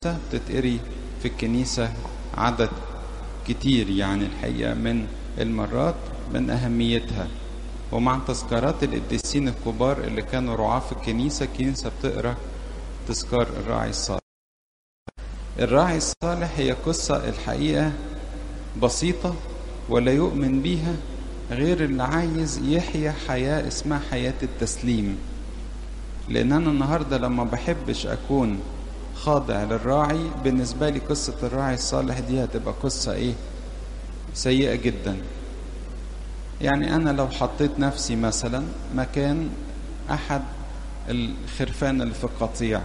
بتتقري في الكنيسة عدد كتير يعني الحقيقة من المرات من أهميتها ومع تذكارات القديسين الكبار اللي كانوا رعاة في الكنيسة الكنيسة بتقرا تذكار الراعي الصالح الراعي الصالح هي قصة الحقيقة بسيطة ولا يؤمن بيها غير اللي عايز يحيا حياة اسمها حياة التسليم لأن أنا النهاردة لما بحبش أكون خاضع للراعي بالنسبة لي قصة الراعي الصالح دي هتبقى قصة إيه سيئة جدا يعني أنا لو حطيت نفسي مثلا مكان أحد الخرفان اللي في القطيع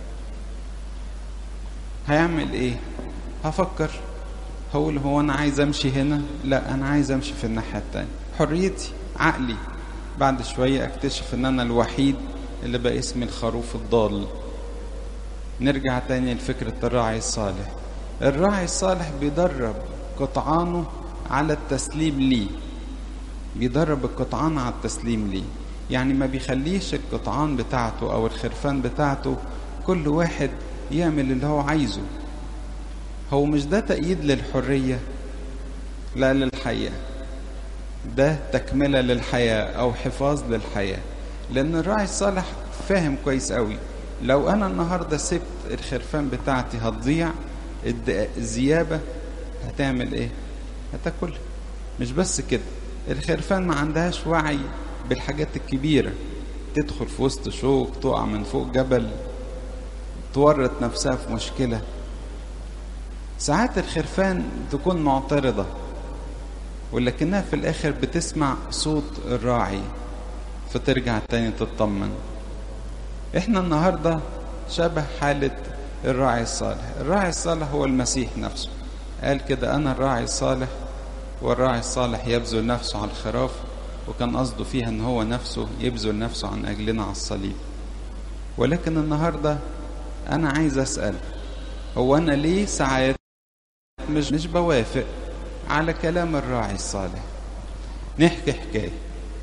هيعمل إيه هفكر هقول هو أنا عايز أمشي هنا لا أنا عايز أمشي في الناحية التانية حريتي عقلي بعد شوية أكتشف إن أنا الوحيد اللي بقى اسمي الخروف الضال نرجع تاني لفكرة الراعي الصالح الراعي الصالح بيدرب قطعانه على التسليم ليه بيدرب القطعان على التسليم ليه يعني ما بيخليش القطعان بتاعته او الخرفان بتاعته كل واحد يعمل اللي هو عايزه هو مش ده تأييد للحرية لا للحياة ده تكملة للحياة او حفاظ للحياة لان الراعي الصالح فاهم كويس قوي لو انا النهارده سبت الخرفان بتاعتي هتضيع الزيابه هتعمل ايه هتاكل مش بس كده الخرفان ما عندهاش وعي بالحاجات الكبيره تدخل في وسط شوك تقع من فوق جبل تورط نفسها في مشكله ساعات الخرفان تكون معترضه ولكنها في الاخر بتسمع صوت الراعي فترجع تاني تطمن احنا النهاردة شبه حالة الراعي الصالح الراعي الصالح هو المسيح نفسه قال كده أنا الراعي الصالح والراعي الصالح يبذل نفسه على الخراف وكان قصده فيها ان هو نفسه يبذل نفسه عن أجلنا على الصليب ولكن النهاردة أنا عايز أسأل هو أنا ليه ساعات مش مش بوافق على كلام الراعي الصالح نحكي حكايه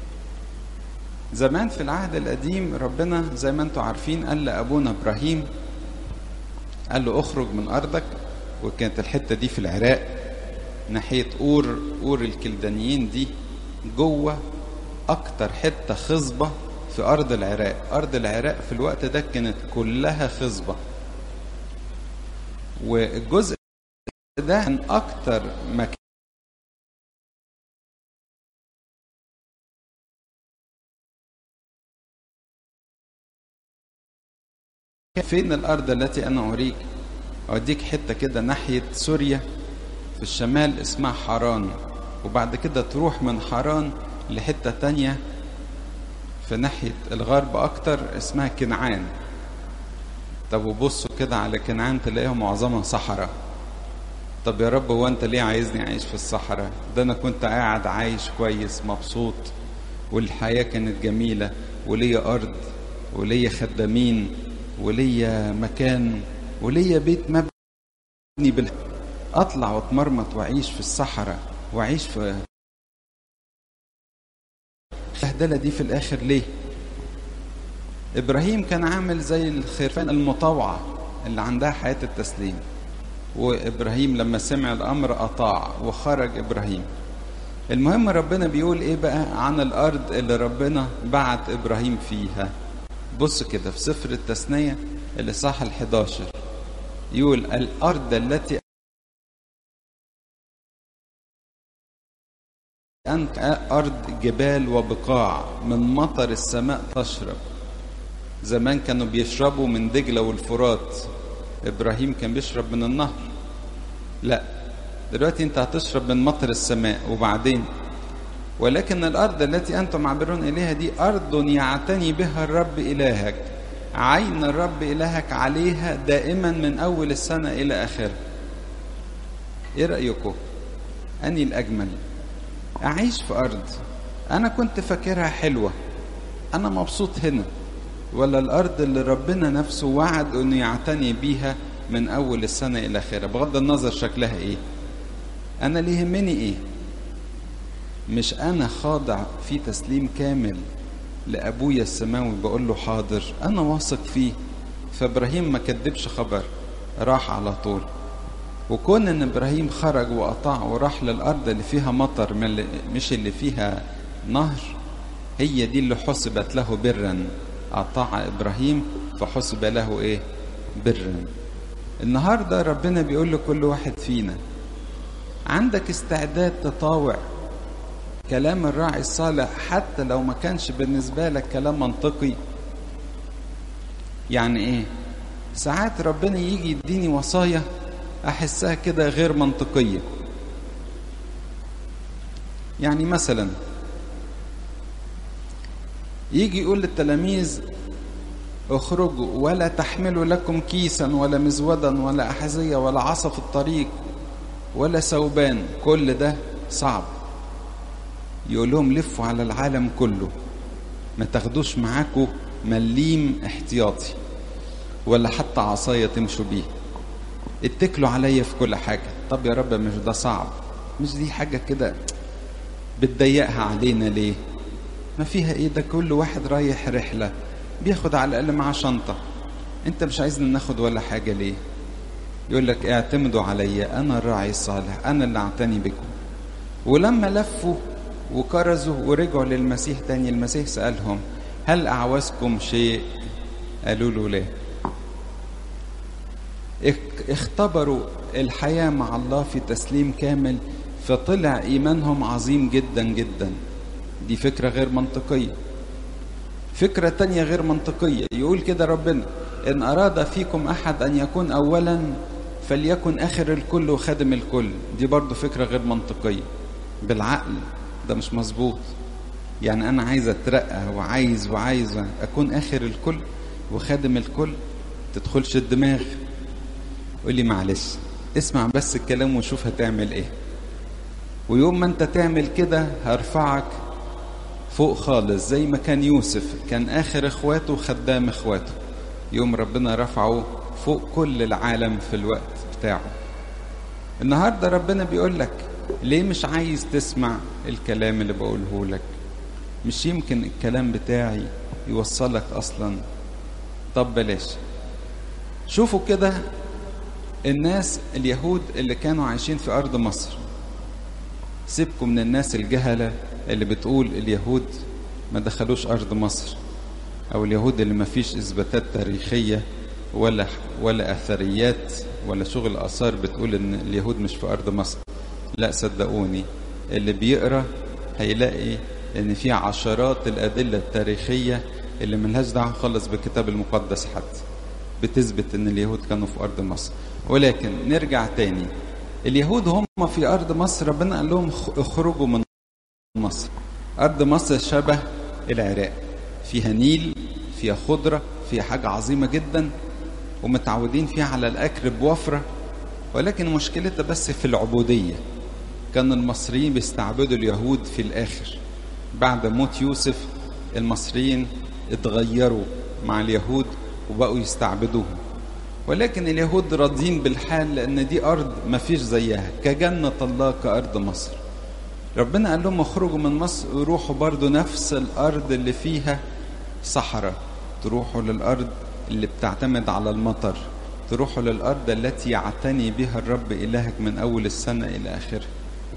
زمان في العهد القديم ربنا زي ما انتم عارفين قال لابونا ابراهيم قال له اخرج من ارضك وكانت الحته دي في العراق ناحيه اور اور الكلدانيين دي جوه اكتر حته خصبه في ارض العراق ارض العراق في الوقت ده كانت كلها خصبه والجزء ده كان اكتر مكان فين الأرض التي أنا أريك أوديك حتة كده ناحية سوريا في الشمال اسمها حران وبعد كده تروح من حران لحتة تانية في ناحية الغرب أكتر اسمها كنعان طب وبصوا كده على كنعان تلاقيها معظمها صحراء طب يا رب هو أنت ليه عايزني أعيش في الصحراء ده أنا كنت قاعد عايش كويس مبسوط والحياة كانت جميلة وليا أرض وليا خدامين وليا مكان وليا بيت مبني بال اطلع واتمرمط واعيش في الصحراء واعيش في البهدله دي في الاخر ليه ابراهيم كان عامل زي الخرفان المطوعه اللي عندها حياه التسليم وابراهيم لما سمع الامر اطاع وخرج ابراهيم المهم ربنا بيقول ايه بقى عن الارض اللي ربنا بعت ابراهيم فيها بص كده في سفر التثنية الإصحاح ال11 يقول الأرض التي أنت أرض جبال وبقاع من مطر السماء تشرب زمان كانوا بيشربوا من دجلة والفرات إبراهيم كان بيشرب من النهر لا دلوقتي أنت هتشرب من مطر السماء وبعدين ولكن الأرض التي أنتم عابرون إليها دي أرض يعتني بها الرب إلهك عين الرب إلهك عليها دائما من أول السنة إلى آخرها إيه رأيكم؟ أني الأجمل أعيش في أرض أنا كنت فاكرها حلوة أنا مبسوط هنا ولا الأرض اللي ربنا نفسه وعد أنه يعتني بيها من أول السنة إلى آخرها بغض النظر شكلها إيه أنا اللي يهمني إيه مش انا خاضع في تسليم كامل لابويا السماوي بقول له حاضر انا واثق فيه فابراهيم ما كدبش خبر راح على طول وكون ان ابراهيم خرج وقطع وراح للارض اللي فيها مطر مش اللي فيها نهر هي دي اللي حسبت له برا اطاع ابراهيم فحسب له ايه برا النهارده ربنا بيقول لكل واحد فينا عندك استعداد تطاوع كلام الراعي الصالح حتى لو ما كانش بالنسبه لك كلام منطقي يعني ايه ساعات ربنا يجي يديني وصايا احسها كده غير منطقيه يعني مثلا يجي يقول للتلاميذ اخرجوا ولا تحملوا لكم كيسا ولا مزودا ولا احذيه ولا عصا في الطريق ولا ثوبان كل ده صعب يقول لهم لفوا على العالم كله ما تاخدوش معاكم مليم احتياطي ولا حتى عصاية تمشوا بيه اتكلوا عليا في كل حاجة طب يا رب مش ده صعب مش دي حاجة كده بتضيقها علينا ليه ما فيها ايه ده كل واحد رايح رحلة بياخد على الأقل معاه شنطة انت مش عايزنا ناخد ولا حاجة ليه يقول لك اعتمدوا عليا انا الراعي الصالح انا اللي اعتني بكم ولما لفوا وكرزوا ورجعوا للمسيح تاني المسيح سألهم هل أعوزكم شيء قالوا له لا اختبروا الحياة مع الله في تسليم كامل فطلع إيمانهم عظيم جدا جدا دي فكرة غير منطقية فكرة تانية غير منطقية يقول كده ربنا إن أراد فيكم أحد أن يكون أولا فليكن آخر الكل وخادم الكل دي برضو فكرة غير منطقية بالعقل ده مش مظبوط يعني أنا عايز أترقى وعايز وعايز أكون آخر الكل وخادم الكل تدخلش الدماغ قول لي معلش اسمع بس الكلام وشوف هتعمل ايه ويوم ما انت تعمل كده هرفعك فوق خالص زي ما كان يوسف كان اخر اخواته خدام اخواته يوم ربنا رفعه فوق كل العالم في الوقت بتاعه النهارده ربنا بيقول لك ليه مش عايز تسمع الكلام اللي بقوله لك مش يمكن الكلام بتاعي يوصلك اصلا طب بلاش شوفوا كده الناس اليهود اللي كانوا عايشين في أرض مصر سيبكم من الناس الجهلة اللي بتقول اليهود ما دخلوش أرض مصر أو اليهود اللي ما فيش إثباتات تاريخية ولا ولا أثريات ولا شغل آثار بتقول إن اليهود مش في أرض مصر لا صدقوني اللي بيقرأ هيلاقي إن في عشرات الأدلة التاريخية اللي ملهاش دعوة خالص بالكتاب المقدس حتى بتثبت إن اليهود كانوا في أرض مصر ولكن نرجع تاني اليهود هم في أرض مصر ربنا قال لهم اخرجوا من مصر أرض مصر شبه العراق فيها نيل فيها خضرة فيها حاجة عظيمة جدا ومتعودين فيها على الأكل بوفرة ولكن مشكلتها بس في العبودية كان المصريين بيستعبدوا اليهود في الآخر بعد موت يوسف المصريين اتغيروا مع اليهود وبقوا يستعبدوهم ولكن اليهود راضين بالحال لأن دي أرض ما فيش زيها كجنة الله كأرض مصر ربنا قال لهم اخرجوا من مصر وروحوا برضو نفس الأرض اللي فيها صحراء تروحوا للأرض اللي بتعتمد على المطر تروحوا للأرض التي يعتني بها الرب إلهك من أول السنة إلى آخرها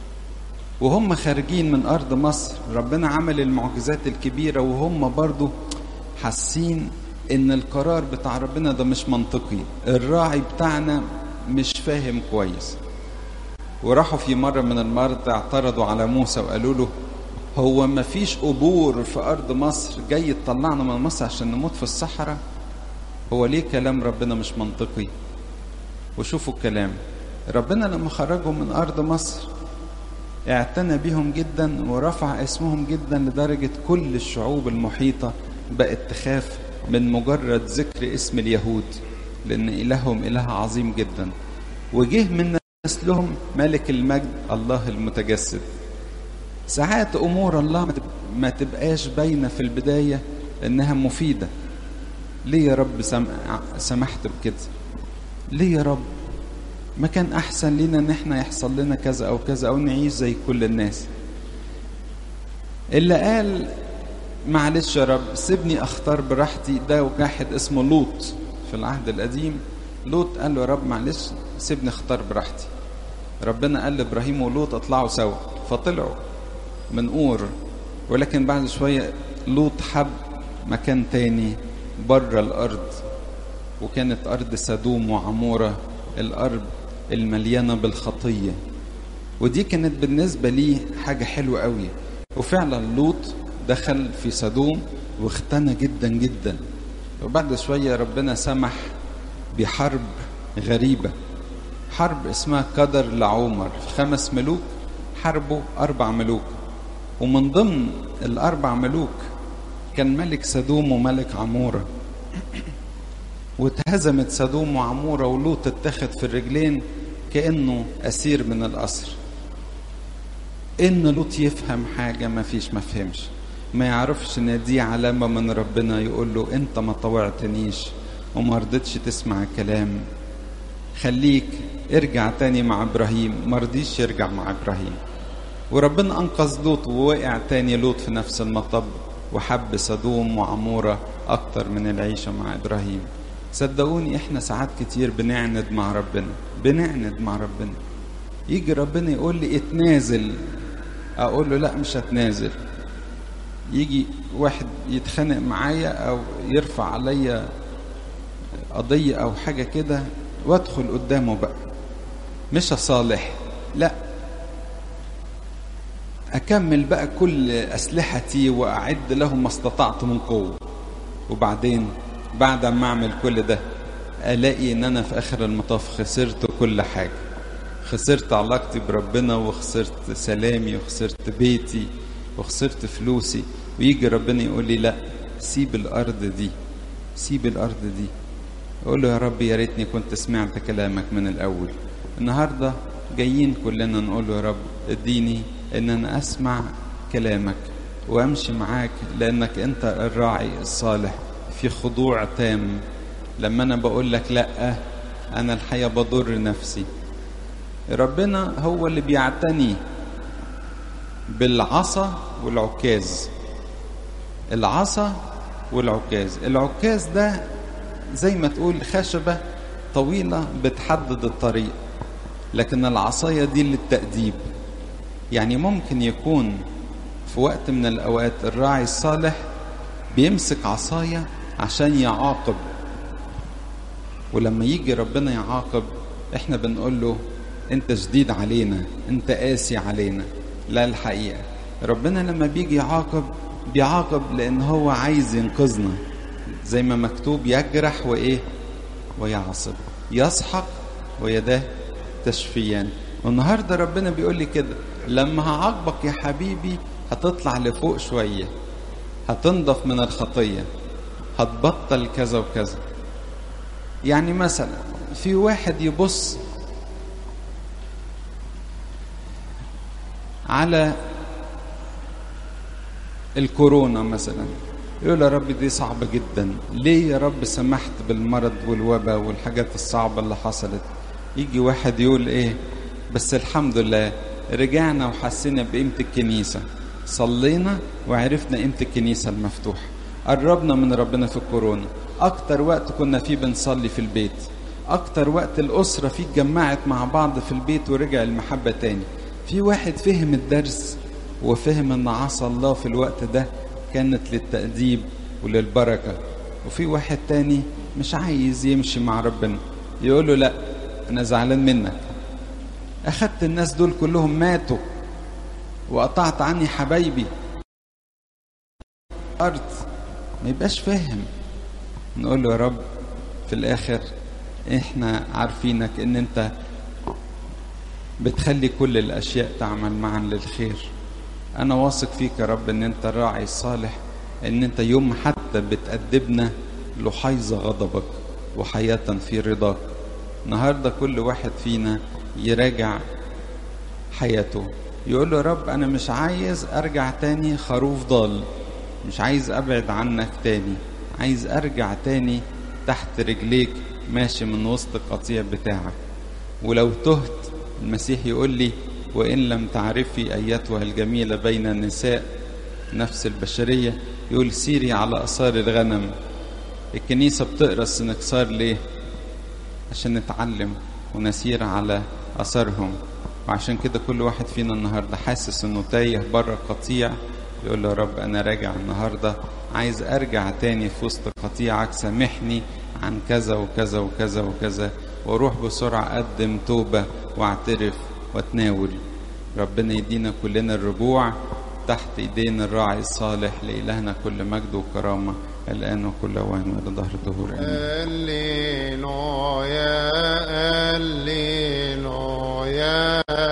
وهم خارجين من أرض مصر ربنا عمل المعجزات الكبيرة وهم برضو حاسين ان القرار بتاع ربنا ده مش منطقي الراعي بتاعنا مش فاهم كويس وراحوا في مرة من المرات اعترضوا على موسى وقالوا له هو ما فيش قبور في أرض مصر جاي تطلعنا من مصر عشان نموت في الصحراء هو ليه كلام ربنا مش منطقي وشوفوا الكلام ربنا لما خرجهم من أرض مصر اعتنى بهم جدا ورفع اسمهم جدا لدرجة كل الشعوب المحيطة بقت تخاف من مجرد ذكر اسم اليهود لأن إلههم إله عظيم جدا وجه من نسلهم ملك المجد الله المتجسد ساعات أمور الله ما تبقاش باينة في البداية إنها مفيدة ليه يا رب سمحت بكده ليه يا رب ما كان أحسن لنا إن إحنا يحصل لنا كذا أو كذا أو نعيش زي كل الناس اللي قال معلش يا رب سيبني اختار براحتي ده واحد اسمه لوط في العهد القديم لوط قال له يا رب معلش سيبني اختار براحتي ربنا قال لابراهيم ولوط اطلعوا سوا فطلعوا من اور ولكن بعد شويه لوط حب مكان تاني بره الارض وكانت ارض سدوم وعموره الارض المليانه بالخطيه ودي كانت بالنسبه لي حاجه حلوه قوي وفعلا لوط دخل في سدوم واختنى جدا جدا وبعد شويه ربنا سمح بحرب غريبه حرب اسمها قدر لعمر في خمس ملوك حاربوا اربع ملوك ومن ضمن الاربع ملوك كان ملك سدوم وملك عموره واتهزمت سدوم وعموره ولوط اتخذ في الرجلين كانه اسير من الاسر ان لوط يفهم حاجه ما فيش ما فهمش ما يعرفش ان دي علامه من ربنا يقول له انت ما طوعتنيش وما رضيتش تسمع الكلام خليك ارجع تاني مع ابراهيم ما رضيش يرجع مع ابراهيم وربنا انقذ لوط ووقع تاني لوط في نفس المطب وحب سدوم وعموره اكتر من العيشه مع ابراهيم صدقوني احنا ساعات كتير بنعند مع ربنا بنعند مع ربنا يجي ربنا يقول لي اتنازل اقول له لا مش هتنازل يجي واحد يتخانق معايا او يرفع عليا قضية او حاجة كده وادخل قدامه بقى مش اصالح لا اكمل بقى كل اسلحتي واعد له ما استطعت من قوة وبعدين بعد ما اعمل كل ده الاقي ان انا في اخر المطاف خسرت كل حاجة خسرت علاقتي بربنا وخسرت سلامي وخسرت بيتي وخسرت فلوسي ويجي ربنا يقول لي لا سيب الارض دي سيب الارض دي اقول له يا رب يا ريتني كنت سمعت كلامك من الاول النهارده جايين كلنا نقول له يا رب اديني ان انا اسمع كلامك وامشي معاك لانك انت الراعي الصالح في خضوع تام لما انا بقول لك لا انا الحقيقه بضر نفسي ربنا هو اللي بيعتني بالعصا والعكاز العصا والعكاز العكاز ده زي ما تقول خشبة طويلة بتحدد الطريق لكن العصاية دي للتأديب يعني ممكن يكون في وقت من الأوقات الراعي الصالح بيمسك عصاية عشان يعاقب ولما يجي ربنا يعاقب احنا بنقول له انت شديد علينا انت قاسي علينا لا الحقيقة ربنا لما بيجي يعاقب بيعاقب لان هو عايز ينقذنا زي ما مكتوب يجرح وايه ويعصب يسحق ويداه تشفيان والنهارده ربنا بيقول لي كده لما هعاقبك يا حبيبي هتطلع لفوق شويه هتنضف من الخطيه هتبطل كذا وكذا يعني مثلا في واحد يبص على الكورونا مثلا يقول يا رب دي صعبة جدا ليه يا رب سمحت بالمرض والوباء والحاجات الصعبة اللي حصلت يجي واحد يقول ايه بس الحمد لله رجعنا وحسينا بقيمة الكنيسة صلينا وعرفنا قيمة الكنيسة المفتوحة قربنا من ربنا في الكورونا أكتر وقت كنا فيه بنصلي في البيت أكتر وقت الأسرة فيه اتجمعت مع بعض في البيت ورجع المحبة تاني في واحد فهم الدرس وفهم ان عصا الله في الوقت ده كانت للتأديب وللبركة وفي واحد تاني مش عايز يمشي مع ربنا يقول له لا انا زعلان منك اخدت الناس دول كلهم ماتوا وقطعت عني حبايبي ارض ما يبقاش فاهم نقول له يا رب في الاخر احنا عارفينك ان انت بتخلي كل الاشياء تعمل معا للخير انا واثق فيك يا رب ان انت الراعي الصالح ان انت يوم حتى بتأدبنا لحيظ غضبك وحياة في رضاك النهاردة كل واحد فينا يراجع حياته يقول له يا رب انا مش عايز ارجع تاني خروف ضال مش عايز ابعد عنك تاني عايز ارجع تاني تحت رجليك ماشي من وسط القطيع بتاعك ولو تهت المسيح يقول لي وإن لم تعرفي أيتها الجميلة بين النساء نفس البشرية يقول سيري على أثار الغنم الكنيسة بتقرا السنكسار ليه؟ عشان نتعلم ونسير على أثرهم وعشان كده كل واحد فينا النهاردة حاسس إنه تايه بره قطيع يقول له يا رب أنا راجع النهاردة عايز أرجع تاني في وسط قطيعك سامحني عن كذا وكذا وكذا وكذا واروح بسرعة أقدم توبة واعترف واتناول ربنا يدينا كلنا الرجوع تحت ايدين الراعي الصالح لإلهنا كل مجد وكرامة الآن وكل أوان وإلى ظهر الدهور آمين هللويا هللويا